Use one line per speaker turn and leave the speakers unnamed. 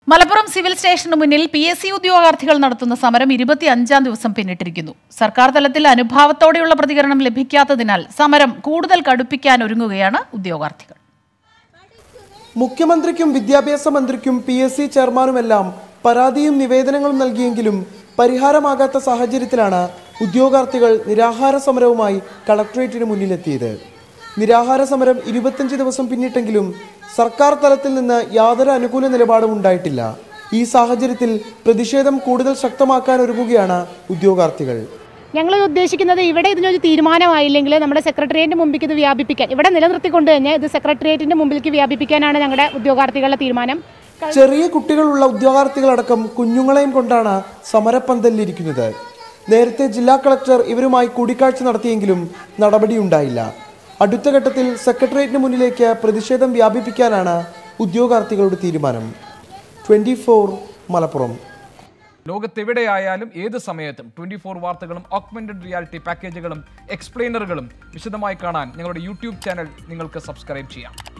Malappuram civil സ്റ്റേഷന് മുന്നിൽ P S C ഉദ്യോഗാർത്ഥികൾ നടത്തുന്ന സമരം ഇരുപത്തിയഞ്ചാം ദിവസം പിന്നിട്ടിരിക്കുന്നു സർക്കാർ തലത്തിൽ അനുഭാവത്തോടെയുള്ള പ്രതികരണം ലഭിക്കാത്തതിനാൽ സമരം കൂടുതൽ കടുപ്പിക്കാൻ ഒരുങ്ങുകയാണ് ഉദ്യോഗാർത്ഥികൾ
മുഖ്യമന്ത്രിക്കും വിദ്യാഭ്യാസ മന്ത്രിക്കും പി എസ് സി ചെയർമാനുമെല്ലാം പരാതിയും നിവേദനങ്ങളും നൽകിയെങ്കിലും പരിഹാരമാകാത്ത സാഹചര്യത്തിലാണ് ഉദ്യോഗാർത്ഥികൾ നിരാഹാര സമരവുമായി കളക്ടറേറ്റിന് മുന്നിലെത്തിയത് നിരാഹാര സമരം ഇരുപത്തഞ്ച് ദിവസം പിന്നിട്ടെങ്കിലും സർക്കാർ തലത്തിൽ നിന്ന് യാതൊരു അനുകൂല നിലപാടും ഉണ്ടായിട്ടില്ല ഈ സാഹചര്യത്തിൽ പ്രതിഷേധം കൂടുതൽ ശക്തമാക്കാൻ ഒരുങ്ങുകയാണ് ഉദ്യോഗാർത്ഥികൾ
ഞങ്ങൾ ഉദ്ദേശിക്കുന്നത് ഇവിടെ ഇതിനൊരു തീരുമാനമായില്ലെങ്കിൽ നമ്മുടെ സെക്രട്ടേറിയറ്റിന്റെ മുമ്പിലേക്ക് ഇത് വ്യാപിപ്പിക്കാൻ ഇവിടെ നിലനിർത്തിക്കൊണ്ട് തന്നെ ഇത് സെക്രട്ടേറിയറ്റിന്റെ മുമ്പിലേക്ക് വ്യാപിപ്പിക്കാനാണ് ഞങ്ങളുടെ ഉദ്യോഗാർത്ഥികളുടെ തീരുമാനം
ചെറിയ കുട്ടികളുള്ള ഉദ്യോഗാർത്ഥികളടക്കം കുഞ്ഞുങ്ങളെയും കൊണ്ടാണ് സമരപ്പന്തലിലിരിക്കുന്നത് നേരത്തെ ജില്ലാ കളക്ടർ ഇവരുമായി കൂടിക്കാഴ്ച നടത്തിയെങ്കിലും നടപടിയുണ്ടായില്ല അടുത്ത ഘട്ടത്തിൽ സെക്രട്ടേറിയറ്റിന് മുന്നിലേക്ക് പ്രതിഷേധം വ്യാപിപ്പിക്കാനാണ് ഉദ്യോഗാർത്ഥികളുടെ തീരുമാനം ട്വന്റി മലപ്പുറം
ലോകത്തെവിടെയായാലും ഏത് സമയത്തും ട്വന്റി ഫോർ വാർത്തകളും ഓഗ്മെന്റഡ് റിയാലിറ്റി പാക്കേജുകളും എക്സ്പ്ലെയിനറുകളും വിശദമായി കാണാൻ ഞങ്ങളുടെ യൂട്യൂബ് ചാനൽ നിങ്ങൾക്ക് സബ്സ്ക്രൈബ് ചെയ്യാം